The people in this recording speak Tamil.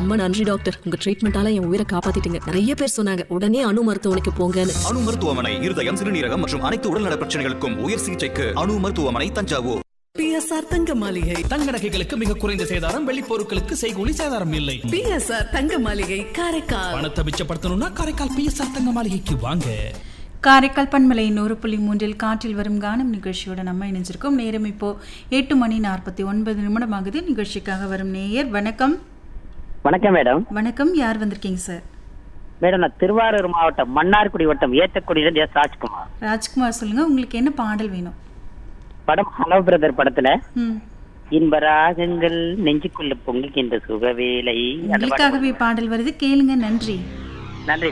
ரொம்ப நன்றி டாக்டர் உங்க ட்ரீட்மெண்டால என் உயிரை காப்பாத்திட்டீங்க நிறைய பேர் சொன்னாங்க உடனே அணு மருத்துவமனைக்கு போங்கன்னு அணு மருத்துவமனை இருதயம் சிறுநீரகம் மற்றும் அனைத்து உடல்நல பிரச்சனைகளுக்கும் உயர் சிகிச்சைக்கு அணு மருத்துவமனை தஞ்சாவூர் பிஎஸ்ஆர் தங்க மாளிகை தங்க நகைகளுக்கு மிக குறைந்த சேதாரம் வெள்ளி பொருட்களுக்கு செய்கூலி சேதாரம் இல்லை பிஎஸ்ஆர் தங்க மாளிகை காரைக்கால் பணத்தை மிச்சப்படுத்தணும்னா காரைக்கால் பிஎஸ்ஆர் தங்க மாளிகைக்கு வாங்க காரைக்கால் பண்பலை நூறு புள்ளி மூன்றில் காற்றில் வரும் கானம் நிகழ்ச்சியோட நம்ம இணைஞ்சிருக்கோம் நேரம் இப்போ எட்டு மணி நாற்பத்தி ஒன்பது நிமிடம் ஆகுது நிகழ்ச்சிக்காக வரும் நேயர் வணக்கம் வணக்கம் மேடம் வணக்கம் யார் வந்திருக்கீங்க சார் மேடம் நான் திருவாரூர் மாவட்டம் மன்னார்குடி வட்டம் ஏத்தக்குடியிலிருந்து எஸ் ராஜ்குமார் ராஜ்குமார் சொல்லுங்க உங்களுக்கு என்ன பாடல் வேணும் படம் ஹலோ பிரதர் படத்துல ம் இன்ப ராகங்கள் நெஞ்சுக்குள்ள பொங்குகின்ற சுகவேலை அந்த பாட்டு உங்களுக்காகவே பாடல் வருது கேளுங்க நன்றி நன்றி